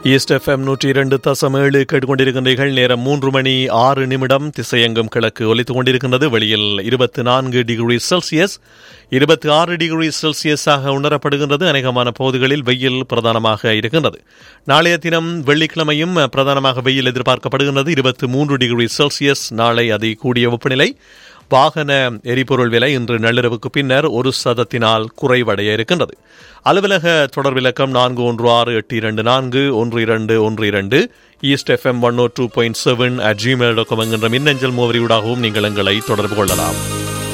east FM நூற்றி இரண்டு தசம் ஏழு கேட்டுக்கொண்டிருக்கின்றீர்கள் நேரம் மூன்று மணி ஆறு நிமிடம் திசையெங்கும் கிழக்கு ஒலித்துக் கொண்டிருக்கின்றது வெளியில் இருபத்தி நான்கு டிகிரி செல்சியஸ் இருபத்தி ஆறு டிகிரி செல்சியஸாக உணரப்படுகின்றது அநேகமான பகுதிகளில் வெயில் பிரதானமாக இருக்கின்றது நாளைய தினம் வெள்ளிக்கிழமையும் பிரதானமாக வெயில் எதிர்பார்க்கப்படுகின்றது இருபத்தி மூன்று டிகிரி செல்சியஸ் நாளை அதி கூடிய வெப்பநிலை வாகன எரிபொருள் விலை இன்று நள்ளிரவுக்கு பின்னர் ஒரு சதத்தினால் குறைவடைய இருக்கின்றது அலுவலக தொடர் விளக்கம் நான்கு ஒன்று ஆறு எட்டு இரண்டு நான்கு ஒன்று இரண்டு ஒன்று இரண்டு east FM one O two point seven at Gmail dot com என்கின்ற மின்னஞ்சல் முகவரியூடாகவும் நீங்கள் எங்களை தொடர்பு கொள்ளலாம்